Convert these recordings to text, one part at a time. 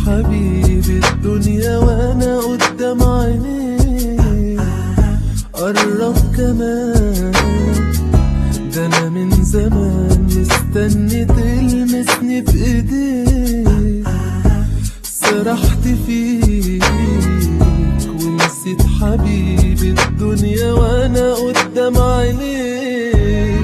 حبيبي الدنيا وانا قدام عينيك قرب كمان ده انا من زمان مستني تلمسني بايديك سرحت فيك ونسيت حبيبي الدنيا وانا قدام عينيك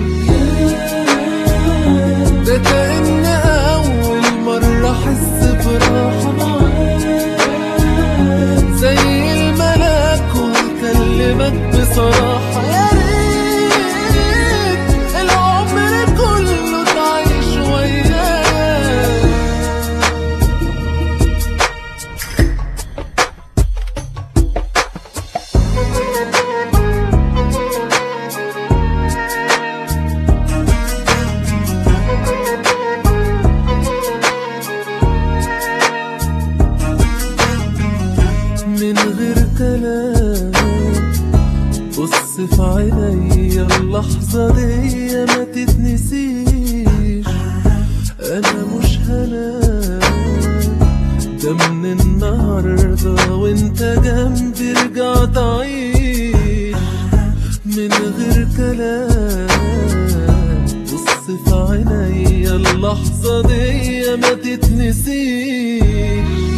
ده كأن أول مرة أحس براحة معاك زي الملاك وأكلمك بصراحة يا ريت العمر كله تعيش ويايا من غير كلام بص في عينيا اللحظة دي ما تتنسيش أنا مش هنام ده من النهاردة وانت جنبي رجع تعيش من غير كلام بص في عينيا اللحظة دي ما تتنسيش